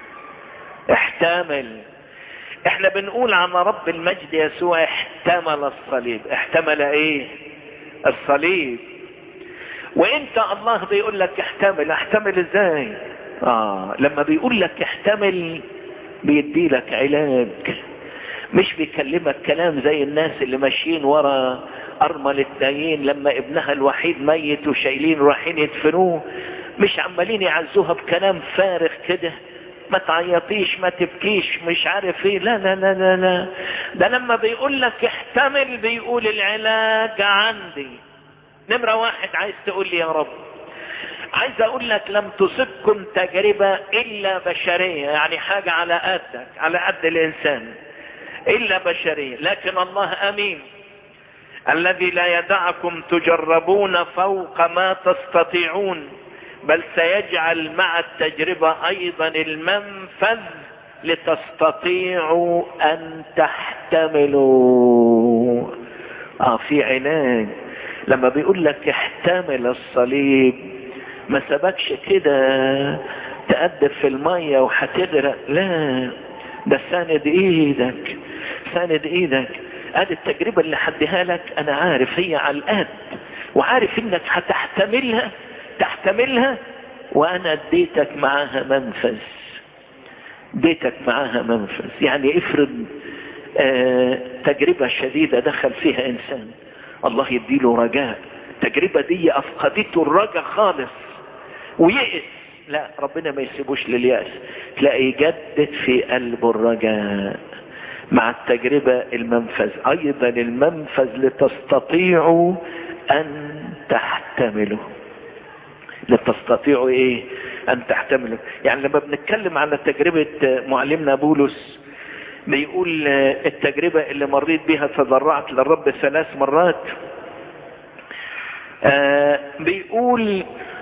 [SPEAKER 3] احتمل احنا بنقول عن رب المجد يسوع احتمل الصليب احتمل ايه الصليب وانت الله بيقول لك احتمل احتمل ازاي اه لما بيقول لك احتمل بيدي لك علاج مش بيكلمك كلام زي الناس اللي ماشيين ورا ارمل الدايين لما ابنها الوحيد ميت وشايلين رايحين يدفنوه مش عمالين يعزوها بكلام فارغ كده ما تعيطيش ما تبكيش مش عارف ايه لا لا لا لا لا ده لما بيقول لك احتمل بيقول العلاج عندي نمرة واحد عايز تقول لي يا رب عايز اقول لك لم تصبكم تجربة الا بشرية يعني حاجة على قدك على قد الانسان الا بشرية لكن الله امين الذي لا يدعكم تجربون فوق ما تستطيعون بل سيجعل مع التجربة ايضا المنفذ لتستطيعوا ان تحتملوا اه في علاج لما بيقول لك احتمل الصليب ما سبكش كده تأدب في المية وهتغرق لا ده ساند ايدك ساند ايدك ادي التجربة اللي حديها لك انا عارف هي على القد وعارف انك هتحتملها تحتملها وانا اديتك معاها منفذ اديتك معاها منفذ يعني افرض آه تجربة شديدة دخل فيها انسان الله يديله رجاء التجربة دي افقدته الرجاء خالص ويئس لا ربنا ما يسيبوش لليأس تلاقي يجدد في قلبه الرجاء مع التجربة المنفذ ايضا المنفذ لتستطيعوا ان تحتملوا لتستطيعوا ايه ان تحتملوا يعني لما بنتكلم على تجربة معلمنا بولس بيقول التجربة اللي مريت بها تضرعت للرب ثلاث مرات آه بيقول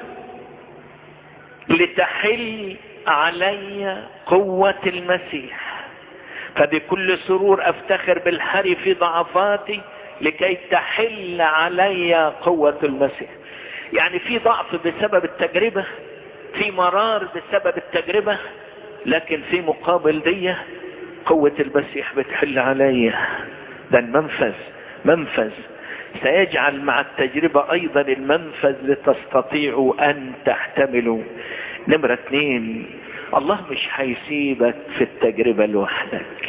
[SPEAKER 3] لتحل علي قوة المسيح فبكل سرور افتخر بالحري في ضعفاتي لكي تحل علي قوة المسيح يعني في ضعف بسبب التجربة في مرار بسبب التجربة لكن في مقابل دي قوة المسيح بتحل علي ده المنفذ منفذ سيجعل مع التجربة ايضا المنفذ لتستطيعوا ان تحتملوا نمرة اتنين الله مش هيسيبك في التجربة لوحدك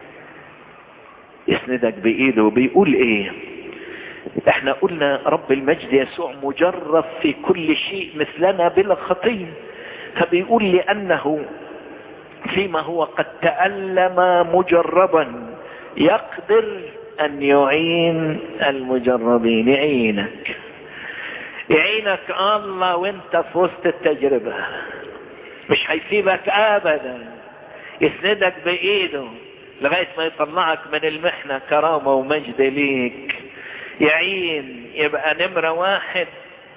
[SPEAKER 3] يسندك بايده بيقول ايه احنا قلنا رب المجد يسوع مجرب في كل شيء مثلنا بلا خطيه فبيقول لانه فيما هو قد تألم مجربا يقدر ان يعين المجربين يعينك يعينك الله وانت في وسط التجربة مش هيسيبك ابدا يسندك بايده لغاية ما يطلعك من المحنة كرامة ومجد ليك يعين يبقى نمرة واحد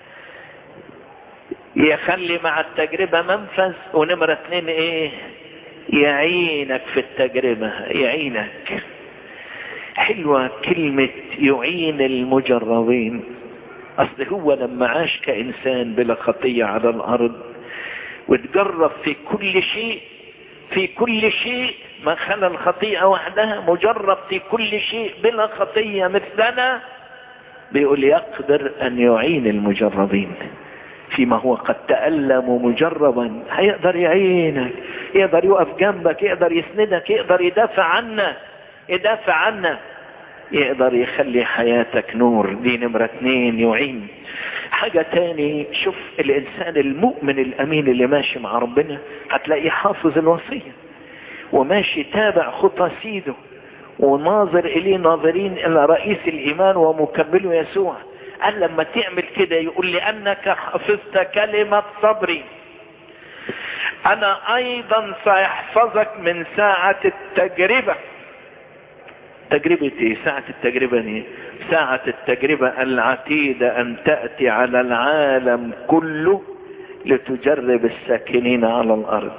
[SPEAKER 3] يخلي مع التجربة منفذ ونمرة اتنين ايه يعينك في التجربة يعينك حلوة كلمة يعين المجربين اصل هو لما عاش كانسان بلا خطية على الارض وتجرب في كل شيء في كل شيء ما خلا الخطيئة وحدها مجرب في كل شيء بلا خطية مثلنا بيقول يقدر ان يعين المجربين فيما هو قد تألم مجربا هيقدر يعينك يقدر يقف جنبك يقدر يسندك يقدر يدافع عنك يدافع عنك يقدر يخلي حياتك نور دي نمرة اتنين يعين حاجة تاني شوف الانسان المؤمن الامين اللي ماشي مع ربنا هتلاقيه حافظ الوصية وماشي تابع خطى سيده وناظر اليه ناظرين الى رئيس الايمان ومكمله يسوع قال لما تعمل كده يقول لانك حفظت كلمة صبري انا ايضا سيحفظك من ساعة التجربة تجربة ايه ساعة التجربة ايه ساعة التجربة العتيدة ان تأتي على العالم كله لتجرب الساكنين على الارض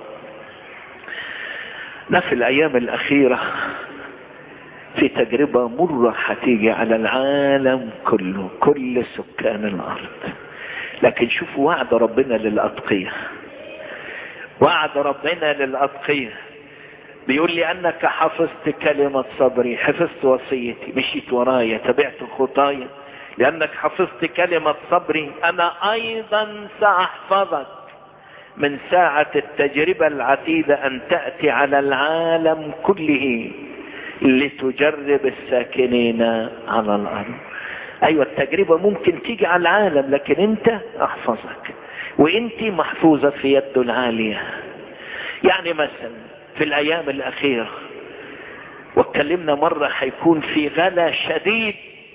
[SPEAKER 3] ده في الايام الاخيرة في تجربة مرة هتيجي على العالم كله كل سكان الارض لكن شوفوا وعد ربنا للاتقية وعد ربنا للاتقية بيقول لي انك حفظت كلمة صبري حفظت وصيتي مشيت ورايا تبعت خطايا لانك حفظت كلمة صبري انا ايضا ساحفظك من ساعة التجربة العتيدة ان تأتي على العالم كله لتجرب الساكنين على الارض ايوه التجربة ممكن تيجي على العالم لكن انت احفظك وانت محفوظة في يده العالية يعني مثلا في الايام الاخيرة واتكلمنا مرة هيكون في غلا شديد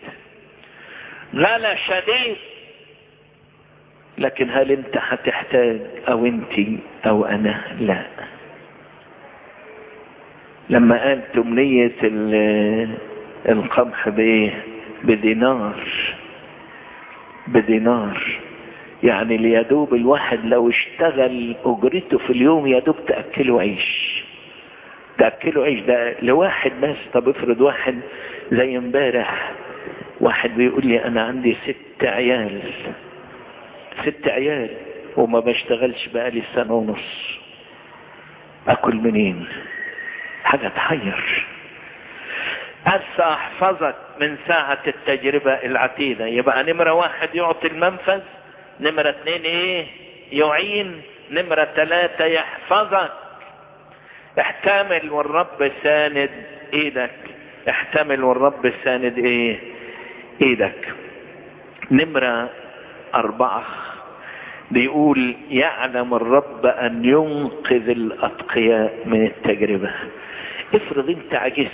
[SPEAKER 3] غلا شديد لكن هل انت هتحتاج او انت او انا لا لما قال تمنية القمح بايه بدينار بدينار يعني ليدوب الواحد لو اشتغل اجرته في اليوم يدوب تأكله عيش تأكله عيش ده لواحد بس طب افرض واحد زي امبارح واحد بيقول لي انا عندي ست عيال ست عيال وما بشتغلش بقالي سنة ونص اكل منين حاجة تحير هسه احفظك من ساعة التجربة العتيدة يبقى نمرة واحد يعطي المنفذ نمرة اتنين ايه يعين نمرة ثلاثة يحفظك احتمل والرب ساند ايدك احتمل والرب ساند ايه ايدك نمرة اربعة بيقول يعلم الرب ان ينقذ الاتقياء من التجربة افرض انت عجزت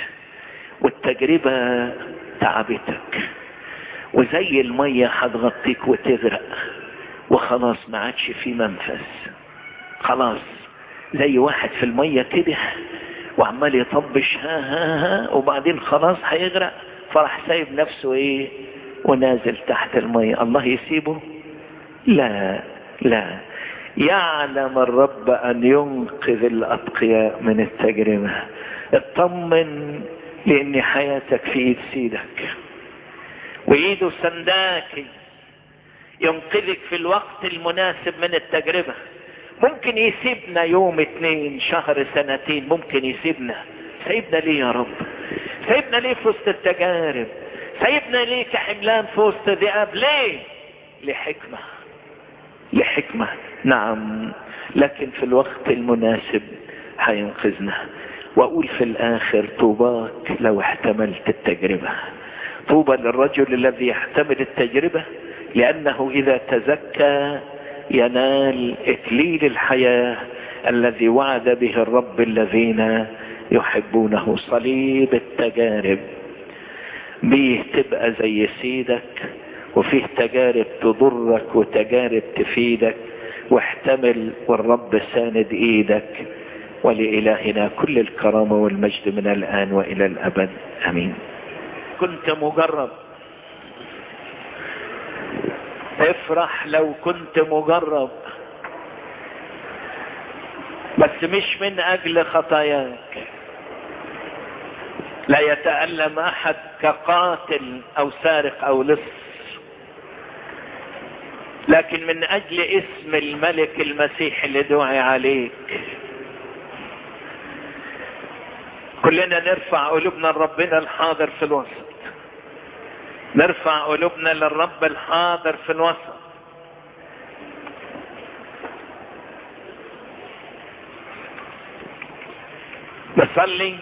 [SPEAKER 3] والتجربة تعبتك وزي المية هتغطيك وتغرق وخلاص ما عادش في منفذ خلاص زي واحد في المية كده وعمال يطبش ها ها ها وبعدين خلاص هيغرق فراح سايب نفسه ايه ونازل تحت المية الله يسيبه لا لا يعلم الرب ان ينقذ الاتقياء من التجربة اطمن لان حياتك في ايد سيدك وايده سنداكي ينقذك في الوقت المناسب من التجربة ممكن يسيبنا يوم اتنين شهر سنتين ممكن يسيبنا سيبنا ليه يا رب سيبنا ليه في وسط التجارب سيبنا ليه كحملان في وسط ذئاب ليه لحكمة لحكمة نعم لكن في الوقت المناسب هينقذنا واقول في الاخر طوباك لو احتملت التجربة طوبى للرجل الذي يحتمل التجربة لانه اذا تزكى ينال اكليل الحياة الذي وعد به الرب الذين يحبونه صليب التجارب بيه تبقى زي سيدك وفيه تجارب تضرك وتجارب تفيدك واحتمل والرب ساند ايدك ولإلهنا كل الكرامة والمجد من الآن وإلى الأبد أمين كنت مجرب افرح لو كنت مجرب بس مش من أجل خطاياك لا يتألم أحد كقاتل أو سارق أو لص لكن من أجل اسم الملك المسيح اللي دعي عليك كلنا نرفع قلوبنا لربنا الحاضر في الوسط نرفع قلوبنا للرب الحاضر في الوسط نصلي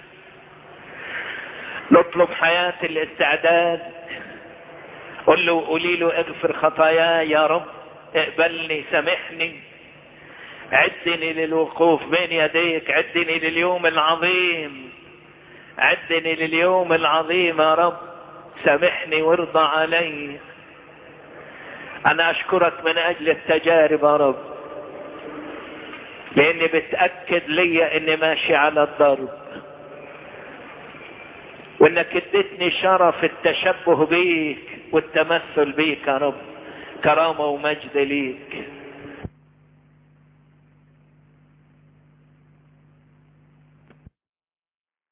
[SPEAKER 3] نطلب حياة الاستعداد قل له قولي له اغفر خطاياي يا رب اقبلني سامحني عدني للوقوف بين يديك عدني لليوم العظيم عدني لليوم العظيم يا رب سامحني وارضى علي انا اشكرك من اجل التجارب يا رب لاني بتأكد لي اني ماشي على الضرب وانك اديتني شرف التشبه بيك والتمثل بيك يا رب كرامة ومجد ليك